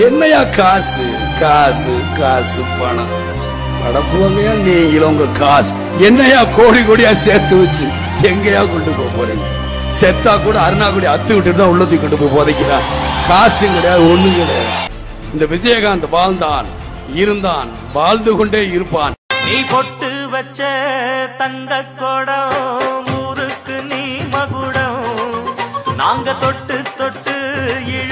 என்னையா காசு காசு காசு பணம் படப்புவமையா நீங்களும் உங்க காசு என்னையா கோடி கோடியா சேர்த்து வச்சு எங்கயா கொண்டு போக போறீங்க செத்தா கூட அருணாக்குடி அத்து விட்டுட்டு தான் உள்ளத்துக்கு கொண்டு போய் புதைக்கிறான் காசு கிடையாது ஒண்ணும் கிடையாது இந்த விஜயகாந்த் வாழ்ந்தான் இருந்தான் வாழ்ந்து கொண்டே இருப்பான் நீ பொட்டு வச்ச தங்க குடம் ஊருக்கு நீ மகுடம் நாங்க தொட்டு தொட்டு இழு